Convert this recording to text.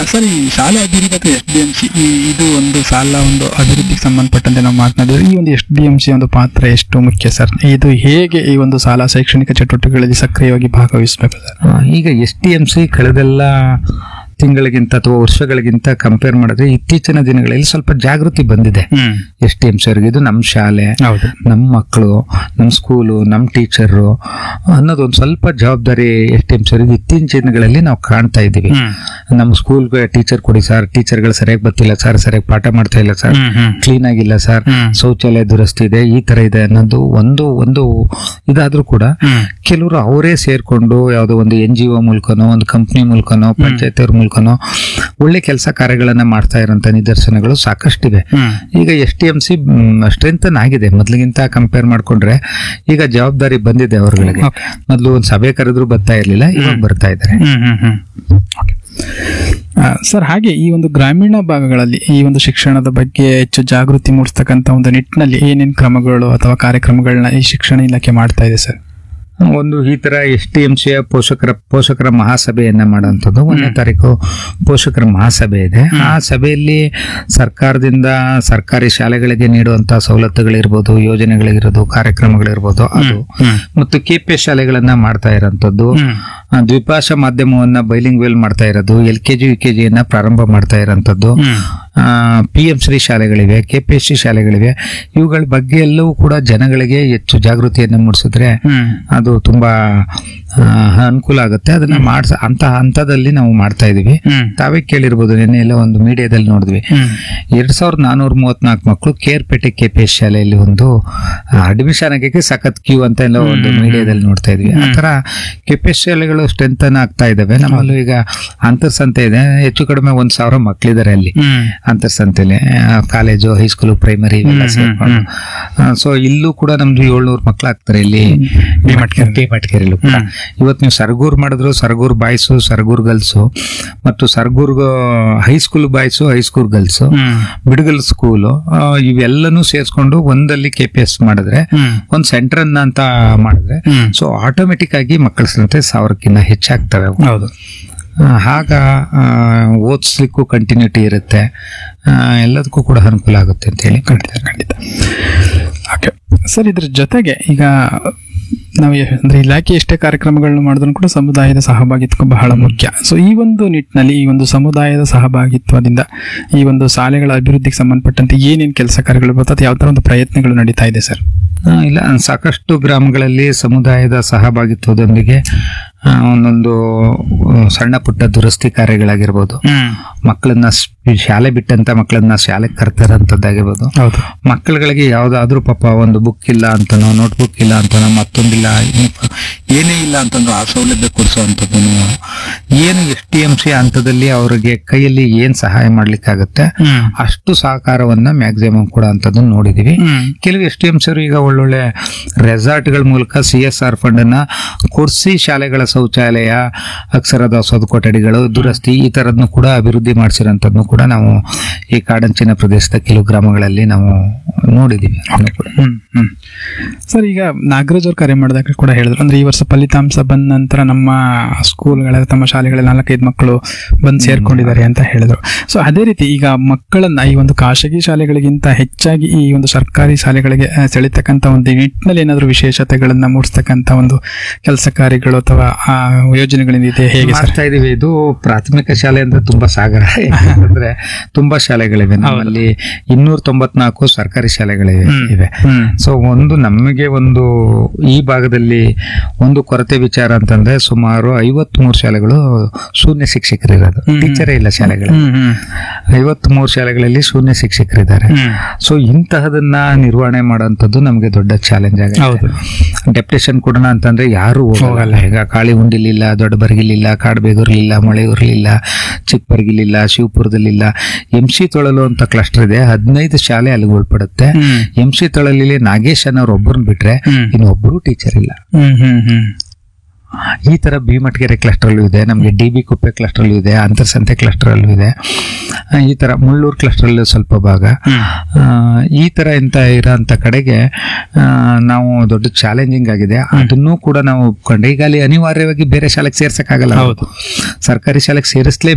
Sir ಈ ಶಾಲೆ ಅಭಿವೃದ್ಧಿ ಅಥವಾ ಎಸ್ ಡಿ ಎಂ ಸಿ ಇದು ಒಂದು ಶಾಲಾ ಒಂದು ಅಭಿವೃದ್ಧಿಗೆ ಸಂಬಂಧಪಟ್ಟಂತೆ ನಾವು ಮಾತನಾಡಿದ್ರೆ ಈ ಒಂದು ಎಸ್ ಡಿ ಎಂ ಸಿ ಒಂದು ಪಾತ್ರ ಎಷ್ಟು ಮುಖ್ಯ ಸರ್ ಇದು ಹೇಗೆ ಈ ಒಂದು ಶಾಲಾ ಶೈಕ್ಷಣಿಕ ಚಟುವಟಿಕೆಗಳಲ್ಲಿ ಸಕ್ರಿಯವಾಗಿ ಭಾಗವಹಿಸಬೇಕು ಸರ್ ಆ, ಈಗ ಎಸ್ ಟಿ ಎಂ ಸಿ ಕಳೆದೆಲ್ಲ ತಿಂಗಳಿಗಿಂತ ಅಥವಾ ವರ್ಷಗಳಿಗಿಂತ ಕಂಪೇರ್ ಮಾಡಿದ್ರೆ ಇತ್ತೀಚಿನ ದಿನಗಳಲ್ಲಿ ಸ್ವಲ್ಪ ಜಾಗೃತಿ ಬಂದಿದೆ ಹ್ಮ್ ಎಸ್ ಟಿ ಎಂ ಸಿ ಅವರಿಗೆ ಇದು ನಮ್ಮ ಶಾಲೆ ಹೌದು ನಮ್ಮ ಮಕ್ಕಳು ನಮ್ಮ ಸ್ಕೂಲು ನಮ್ಮ ಟೀಚರು ಅನ್ನೋದು ಒಂದು ಸ್ವಲ್ಪ ಜವಾಬ್ದಾರಿ ಎಸ್ ಟಿ ಎಂ ಸಿ ಅವರಿಗೆ ಇತ್ತೀಚಿನ ದಿನಗಳಲ್ಲಿ ನಾವು ಕಾಣ್ತಾ ಇದ್ದೀವಿ ಹ್ಮ್ ನಮ್ಮ ಸ್ಕೂಲ್ಗೆ ಟೀಚರ್ ಕೊಡಿ ಸರ್ ಟೀಚರ್ಗಳು ಸರಿಯಾಗಿ ಬರ್ತಿಲ್ಲ ಸರ್ ಸರಿಯಾಗಿ ಪಾಠ ಮಾಡ್ತಾ ಇಲ್ಲ ಸರ್ ಹ್ಮ್ ಹ್ಮ್ ಕ್ಲೀನ್ ಆಗಿಲ್ಲ ಸರ್ ಹ್ಮ್. ಶೌಚಾಲಯ ದುರಸ್ತಿ ಇದೆ ಈ ತರ ಇದೆ ಅನ್ನೋದು ಒಂದು ಒಂದು ಇದಾದ್ರೂ ಕೂಡ ಹ್ಮ್ ಕೆಲವರು ಅವರೇ ಸೇರ್ಕೊಂಡು ಯಾವುದೋ ಒಂದು ಎನ್ ಜಿ ಒ ಮೂಲಕನೋ ಒಂದು ಕಂಪ್ನಿ ಮೂಲಕನೋ ಪಂಚಾಯತ್ ಅವ್ರ ಮೂಲಕನೋ ಒಳ್ಳೆ ಕೆಲಸ ಕಾರ್ಯಗಳನ್ನ ಮಾಡ್ತಾ ಇರೋಂಥ ನಿದರ್ಶನಗಳು ಸಾಕಷ್ಟಿವೆ ಹ್ಮ್ ಈಗ S T M C strengthen ಆಗಿದೆ ಮೊದ್ಲಿಗಿಂತ ಕಂಪೇರ್ ಮಾಡ್ಕೊಂಡ್ರೆ ಈಗ ಜವಾಬ್ದಾರಿ ಬಂದಿದೆ ಅವ್ರಗಳಿಗೆ ಓಕೆ ಮೊದಲು ಒಂದು ಸಭೆ ಕರೆದ್ರು ಬರ್ತಾ ಇರ್ಲಿಲ್ಲ ಇವಾಗ ಬರ್ತಾ ಇದ್ದಾರೆ ಹ್ಮ್ ಹ್ಮ್ ಹ್ಮ್ ಓಕೆ ಆ, ಸರ್ ಹಾಗೆ ಈ ಒಂದು ಗ್ರಾಮೀಣ ಭಾಗಗಳಲ್ಲಿ ಈ ಒಂದು ಶಿಕ್ಷಣದ ಬಗ್ಗೆ ಹೆಚ್ಚು ಜಾಗೃತಿ ಮೂಡಿಸ್ತಕ್ಕಂಥ ಒಂದು ನಿಟ್ಟಿನಲ್ಲಿ ಏನೇನು ಕ್ರಮಗಳು ಅಥವಾ ಕಾರ್ಯಕ್ರಮಗಳನ್ನ ಈ ಶಿಕ್ಷಣ ಇಲಾಖೆ ಮಾಡ್ತಾ ಇದೆ ಸರ್ ಒಂದು ಈ ತರ ಎಸ್ ಟಿ ಎಂ ಸಿಯ ಪೋಷಕರ ಪೋಷಕರ ಮಹಾಸಭೆಯನ್ನ ಮಾಡುವಂಥದ್ದು ಒಂದನೇ ತಾರೀಕು ಪೋಷಕರ ಮಹಾಸಭೆ ಇದೆ ಆ ಸಭೆಯಲ್ಲಿ ಸರ್ಕಾರದಿಂದ ಸರ್ಕಾರಿ ಶಾಲೆಗಳಿಗೆ ನೀಡುವಂತಹ ಸವಲತ್ತುಗಳಿರ್ಬೋದು ಯೋಜನೆಗಳಿರ್ಬೋದು ಕಾರ್ಯಕ್ರಮಗಳಿರ್ಬೋದು ಅದು ಹ್ಮ್ ಮತ್ತು ಕೆ ಪಿ ಎಸ್ ಶಾಲೆಗಳನ್ನ ಮಾಡ್ತಾ ಇರೋಂಥದ್ದು ಹ್ಮ್ ಆ, ದ್ವಿಭಾಷಾ ಮಾಧ್ಯಮವನ್ನ ಬೈಲಿಂಗ್ ವೆಲ್ ಮಾಡ್ತಾ ಇರೋದು L K G U K ಜಿಯನ್ನ ಪ್ರಾರಂಭ ಮಾಡ್ತಾ ಇರೋಂಥದ್ದು ಹ್ಮ್ ಪಿ ಎಂ ಶ್ರೀ ಶಾಲೆಗಳಿವೆ ಕೆ ಪಿ ಎಸ್ ಸಿ ಶಾಲೆಗಳಿವೆ ಇವುಗಳ ಬಗ್ಗೆ ಎಲ್ಲವೂ ಕೂಡ ಜನಗಳಿಗೆ ಹೆಚ್ಚು ಜಾಗೃತಿಯನ್ನು ಮೂಡಿಸಿದ್ರೆ ಹ್ಮ್ ಅದು ತುಂಬಾ ಆ, ಅನುಕೂಲ ಆಗುತ್ತೆ ಅದನ್ನ ಮಾಡ್ಸ ಅಂತ ಹಂತದಲ್ಲಿ ನಾವು ಮಾಡ್ತಾ ಇದೀವಿ ಹ್ಮ್ ತಾವೇ ಕೇಳಿರ್ಬೋದು ನಿನ್ನೆ ಎಲ್ಲ ಒಂದು ಮೀಡಿಯಾದಲ್ಲಿ ನೋಡಿದ್ವಿ ಹ್ಮ್ ಎರಡ್ ಸಾವಿರದ ನಾನೂರ ಮೂವತ್ನಾಲ್ಕು ಮಕ್ಕಳು ಕೇರ್ಪೇಟೆ ಕೆ ಪಿ ಎಸ್ ಶಾಲೆಯಲ್ಲಿ ಒಂದು ಅಡ್ಮಿಷನ್ ಆಗಕ್ಕೆ ಸಖತ್ ಕ್ಯೂ ಅಂತ ಎಲ್ಲ ಒಂದು ಮೀಡಿಯಾದಲ್ಲಿ ನೋಡ್ತಾ ಇದ್ವಿ ಆ ತರ ಕೆ ಪಿ ಎಸ್ ಶಾಲೆಗಳು ಸ್ಟ್ರೆಂತ್ ಆಗ್ತಾ ಇದಾವೆ ನಮ್ಮಲ್ಲೂ ಈಗ ಅಂತರ್ ಸಂತೆ ಇದೆ ಹೆಚ್ಚು ಕಡಿಮೆ ಒಂದ್ ಸಾವಿರ ಮಕ್ಕಳಿದ್ದಾರೆ ಅಲ್ಲಿ ಹ್ಮ್ ಅಂತರ್ ಸಂತೆಲಿ ಕಾಲೇಜು ಹೈಸ್ಕೂಲು ಪ್ರೈಮರಿ ಇವೆಲ್ಲ ಸೇರ್ಕೊಂಡು ಸೊ ಇಲ್ಲೂ ಕೂಡ ನಮ್ದು ಏಳ್ನೂರು ಮಕ್ಳು ಆಗ್ತಾರೆ ಇಲ್ಲಿ ಬಿ ಮಟ್ಕೇರಿ. ಬಿ ಮಟ್ಕೇರಿಲೂ ಕೂಡ ಇವತ್ತು ನೀವು ಸರ್ಗೂರ್ ಮಾಡಿದ್ರು ಸರ್ಗೂರ್ ಬಾಯ್ಸು ಸರ್ಗೂರ್ ಗರ್ಲ್ಸು ಮತ್ತು Sargur high school boys high school girls ಹ್ಮ್ ಬಿಡುಗಲ್ ಸ್ಕೂಲು ಇವೆಲ್ಲನೂ ಸೇರಿಸ್ಕೊಂಡು ಒಂದಲ್ಲಿ ಕೆ ಪಿ ಎಸ್ ಮಾಡಿದ್ರೆ ಹ್ಮ್ ಒಂದು ಸೆಂಟರ್ ಅನ್ನ ಅಂತ ಮಾಡಿದ್ರೆ ಹ್ಮ್ ಸೊ ಆಟೋಮೆಟಿಕ್ ಆಗಿ ಮಕ್ಕಳ ಸಂಖ್ಯೆ ಸಾವಿರಕ್ಕಿಂತ ಹೆಚ್ಚಾಗ್ತವೆ ಅವು. ಹೌದು ಆ, ಆಗ ಆ, ಓದಿಸ್ಲಿಕ್ಕೂ ಕಂಟಿನ್ಯೂಟಿ ಇರುತ್ತೆ ಆ, ಎಲ್ಲದಕ್ಕೂ ಕೂಡ ಅನುಕೂಲ ಆಗುತ್ತೆ ಅಂತ ಹೇಳಿ ಖಂಡಿತ ಖಂಡಿತ ಓಕೆ ಸರ್ ಇದ್ರ ಜೊತೆಗೆ ಈಗ ನಾವು ಎ- ಅಂದ್ರೆ ಇಲಾಖೆ ಎಷ್ಟೇ ಕಾರ್ಯಕ್ರಮಗಳನ್ನು ಮಾಡಿದ್ರು ಕೂಡ ಸಮುದಾಯದ ಸಹಭಾಗಿತ್ವ ಬಹಳ ಮುಖ್ಯ ಸೊ ಈ ಒಂದು ನಿಟ್ಟಿನಲ್ಲಿ ಈ ಒಂದು ಸಮುದಾಯದ ಸಹಭಾಗಿತ್ವದಿಂದ ಈ ಒಂದು ಶಾಲೆಗಳ ಅಭಿವೃದ್ಧಿಗೆ ಸಂಬಂಧಪಟ್ಟಂತೆ ಏನೇನು ಕೆಲಸ ಕಾರ್ಯಗಳು ಬರ್ತದೆ ಅಥವಾ ಯಾವ ಥರ ಒಂದು ಪ್ರಯತ್ನಗಳು ನಡೀತಾ ಇದೆ ಸರ್ ಆ, ಇಲ್ಲ ಸಾಕಷ್ಟು ಗ್ರಾಮಗಳಲ್ಲಿ ಸಮುದಾಯದ ಸಹಭಾಗಿತ್ವದೊಂದಿಗೆ ಆ, ಒಂದೊಂದು ಆ, ಸಣ್ಣ ಪುಟ್ಟ ದುರಸ್ತಿ ಕಾರ್ಯಗಳಾಗಿರ್ಬೋದು ಮಕ್ಕಳನ್ನ ಸ್- ಶಾಲೆ ಬಿಟ್ಟಂತ ಮಕ್ಕಳನ್ನ ಶಾಲೆಗೆ ಕರ್ತಾರಂತದ್ದಾಗಿರ್ಬೋದು ಹೌದು ಮಕ್ಕಳುಗಳಿಗೆ ಯಾವ್ದಾದ್ರೂ ಪಾಪ ಒಂದು ಬುಕ್ ಇಲ್ಲ ಅಂತನೋ ನೋಟ್ ಬುಕ್ ಇಲ್ಲ ಅಂತನೋ ಮತ್ತೊಂದಿಲ್ಲ ಇನ್ನು ಏನೇ ಇಲ್ಲ ಅಂತಂದ್ರೂ ಆ ಸೌಲಭ್ಯ ಕೊಡಿಸುವಂಥದ್ದು ಏನು ಎಸ್ ಟಿ ಎಂ ಸಿ ಹಂತದಲ್ಲಿ ಅವರಿಗೆ ಕೈಯಲ್ಲಿ ಏನ್ ಸಹಾಯ ಮಾಡ್ಲಿಕ್ಕಾಗತ್ತೆ ಅಷ್ಟು ಸಹಕಾರವನ್ನ ಮ್ಯಾಕ್ಸಿಮಮ್ ಕೂಡ ಅಂತದ್ದು ನೋಡಿದೀವಿ ಕೆಲವು ಎಸ್ ಟಿ ಎಂ ಸಿ ಈಗ ಒಳ್ಳೊಳ್ಳೆ ರೆಸಾರ್ಟ್ಗಳ ಮೂಲಕ ಸಿ ಎಸ್ ಆರ್ ಫಂಡ್ ಅನ್ನ ಕೊಡ್ಸಿ ಶಾಲೆಗಳ ಶೌಚಾಲಯ ಅಕ್ಷರದಾಸೋಹ ಕೊಠಡಿಗಳು ದುರಸ್ತಿ ಈ ತರದ್ನು ಕೂಡ ಅಭಿವೃದ್ಧಿ ಮಾಡಿಸಿರೋಂಥದ್ನು ಕೂಡ ನಾವು ಈ ಕಾಡಂಚಿನ ಪ್ರದೇಶದ ಕೆಲವು ಗ್ರಾಮಗಳಲ್ಲಿ ನಾವು ನೋಡಿದೀವಿ ಅದನ್ನು ಕೂಡ. ಹ್ಮ್ ಹ್ಮ್ ಸರ್ ಈಗ ನಾಗರಾಜ್ ಅವ್ರು ಕರೆ ಮಾಡಿದಾಗ ಕೂಡ ಹೇಳಿದ್ರು ಅಂದ್ರೆ ಈ ವರ್ಷ ಫಲಿತಾಂಶ ಬಂದ ನಂತರ ನಮ್ಮ ಸ್ಕೂಲ್ಗಳ ತಮ್ಮ ಶಾಲೆಗಳಲ್ಲಿ ನಾಲ್ಕೈದು ಮಕ್ಕಳು ಬಂದು ಸೇರ್ಕೊಂಡಿದ್ದಾರೆ ಅಂತ ಹೇಳಿದ್ರು ಸೊ ಅದೇ ರೀತಿ ಈಗ ಮಕ್ಕಳನ್ನ ಈ ಒಂದು ಖಾಸಗಿ ಶಾಲೆಗಳಿಗಿಂತ ಹೆಚ್ಚಾಗಿ ಈ ಒಂದು ಸರ್ಕಾರಿ ಶಾಲೆಗಳಿಗೆ ಆ, ಸೆಳಿತಕ್ಕಂತ ಒಂದು ನಿಟ್ಟಿನಲ್ಲಿ ಏನಾದರೂ ವಿಶೇಷತೆಗಳನ್ನ ಮೂಡಿಸ್ತಕ್ಕಂತ ಒಂದು ಕೆಲಸ ಕಾರ್ಯಗಳು ಅಥವಾ ಆ, ಯೋಜನೆಗಳಿದೆ ಹೇಗೆ ಸರ್ ಮಾಡ್ತಾ ಇದೀವಿ ಇದು ಪ್ರಾಥಮಿಕ ಶಾಲೆ ಅಂದ್ರೆ ತುಂಬಾ ಸಾಗರ ಅಂದ್ರೆ ತುಂಬಾ ಶಾಲೆಗಳಿವೆ ನಮ್ಮಲ್ಲಿ ಇನ್ನೂರ ತೊಂಬತ್ನಾಲ್ಕು ಸರ್ಕಾರಿ ಶಾಲೆಗಳಿವೆ ಇವೆ ಹ್ಮ್ ಸೊ ಒಂದು ನಮಗೆ ಒಂದು ಈ ಭಾಗದಲ್ಲಿ ಒಂದು ಕೊರತೆ ವಿಚಾರ ಅಂತಂದ್ರೆ ಸುಮಾರು ಐವತ್ ಮೂರು ಶಾಲೆಗಳು ಶೂನ್ಯ ಶಿಕ್ಷಕರಿರೋದು ಟೀಚರೇ ಇಲ್ಲ ಶಾಲೆಗಳಲ್ಲಿ ಹ್ಮ್ ಹ್ಮ್ ಐವತ್ ಮೂರು ಶಾಲೆಗಳಲ್ಲಿ ಶೂನ್ಯ ಶಿಕ್ಷಕರಿದ್ದಾರೆ ಹ್ಮ್ ಸೊ ಇಂತಹದನ್ನ ನಿರ್ವಹಣೆ ಮಾಡೋಂಥದ್ದು ನಮಗೆ ದೊಡ್ಡ ಚಾಲೆಂಜ್ ಆಗುತ್ತೆ ಹೌದು ಡೆಪ್ಟೇಷನ್ ಕೊಡೋಣ ಅಂತಂದ್ರೆ ಯಾರು ಹೋಗಲ್ಲ ಈಗ ಕಾಳಿ ಹುಂಡಿಲಿಲ್ಲ ದೊಡ್ಡ ಬರ್ಗಿಲಿಲ್ಲ ಕಾಡ್ಬೇಗೂರ್ಲಿಲ್ಲ ಮೊಳೆಯೂರ್ಲಿಲ್ಲ ಚಿಕ್ಕಬರ್ಗಿಲಿಲ್ಲ ಶಿವಪುರದಲ್ಲಿಲ್ಲ ಎಂ ಸಿ ತೊಳಲು ಅಂತ ಕ್ಲಸ್ಟರ್ ಇದೆ ಹದಿನೈದು ಶಾಲೆ ಅಲ್ಲಿಗೆ ಉಳ್ಪಡುತ್ತೆ ಹ್ಮ್ ಎಂ ಸಿ ತೊಳಲಿ ನಾಗೇಶ್ ಅನ್ನೋರು ಒಬ್ಬರನ್ನ ಬಿಟ್ರೆ ಹ್ಮ್ ಇನ್ನೊಬ್ಬರು ಟೀಚರ್ ಇಲ್ಲ ಹ್ಮ್ ಹ್ಮ್ ಹ್ಮ್ ಈ ತರ ಭೀಮಟ್ಗೆರೆ ಕ್ಲಸ್ಟರ್ ಅಲ್ಲೂ ಇದೆ ನಮಗೆ ಡಿ ಬಿ ಕುಪ್ಪೆ ಕ್ಲಸ್ಟರ್ ಅಲ್ಲೂ ಇದೆ ಅಂತರ್ಸಂತೆ ಕ್ಲಸ್ಟರ್ ಅಲ್ಲೂ ಇದೆ ಆ, ಈ ತರ ಮುಳ್ಳೂರು ಕ್ಲಸ್ಟರ್ ಅಲ್ಲೂ ಸ್ವಲ್ಪ ಭಾಗ ಹ್ಮ್ ಆ, ಈ ತರ ಇಂತ ಇರೋಂಥ ಕಡೆಗೆ ಆ, ನಾವು ದೊಡ್ಡ ಚಾಲೆಂಜಿಂಗ್ ಆಗಿದೆ ಅದನ್ನೂ ಕೂಡ ನಾವು ಒಪ್ಕೊಂಡೆ ಈಗ ಅಲ್ಲಿ ಅನಿವಾರ್ಯವಾಗಿ ಬೇರೆ ಶಾಲೆಗೆ ಸೇರ್ಸಕ್ಕಾಗಲ್ಲ ಹೌದು. ಸರ್ಕಾರಿ ಶಾಲೆಗೆ ಸೇರಿಸಲೇ